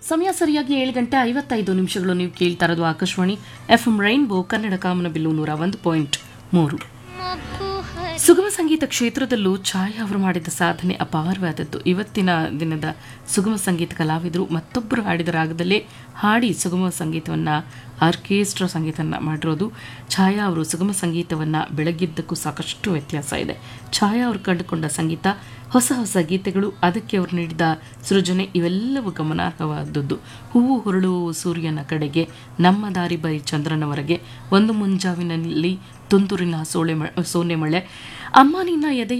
ಸಮಯ ಸರಿಯಾಗಿ ಏಳು ಗಂಟೆ ಐವತ್ತೈದು ನಿಮಿಷಗಳು ನೀವು ಕೇಳ್ತಾ ಇರೋದು Akashvani F M rainbow Kannada ಕಾಮನಬಿಲ್ಲು ನೂರ ಒಂದು ಪಾಯಿಂಟ್ ಮೂರು ಸುಗಮ ಸಂಗೀತ ಕ್ಷೇತ್ರದಲ್ಲೂ ಛಾಯಾ ಅವರು ಮಾಡಿದ ಸಾಧನೆ ಅಪಾರವಾದದ್ದು ಇವತ್ತಿನ ದಿನದ ಸುಗಮ ಸಂಗೀತ ಕಲಾವಿದರು ಮತ್ತೊಬ್ಬರು ಹಾಡಿದ ರಾಗದಲ್ಲೇ ಹಾಡಿ ಸುಗಮ ಸಂಗೀತವನ್ನು ಆರ್ಕೆಸ್ಟ್ರಾ ಸಂಗೀತವನ್ನು ಮಾಡಿರೋದು ಛಾಯಾ ಅವರು ಸುಗಮ ಸಂಗೀತವನ್ನು ಬೆಳಗಿದ್ದಕ್ಕೂ ಸಾಕಷ್ಟು ವ್ಯತ್ಯಾಸ ಇದೆ ಛಾಯಾ ಅವರು ಕಂಡುಕೊಂಡ ಸಂಗೀತ ಹೊಸ ಹೊಸ ಗೀತೆಗಳು ಅದಕ್ಕೆ ಅವರು ನೀಡಿದ ಸೃಜನೆ ಇವೆಲ್ಲವೂ ಗಮನಾರ್ಹವಾದದ್ದು ಹೂವು ಹೊರಳುವ ಸೂರ್ಯನ ಕಡೆಗೆ ನಮ್ಮ ದಾರಿ ಬರಿ ಚಂದ್ರನವರೆಗೆ ಒಂದು ಮುಂಜಾವಿನಲ್ಲಿ ತುಂತುರಿನ ಸೋಳೆ ಮ- ಸೋನೆ ಮಳೆ ಅಮ್ಮ ನಿನ್ನ ಎದೆ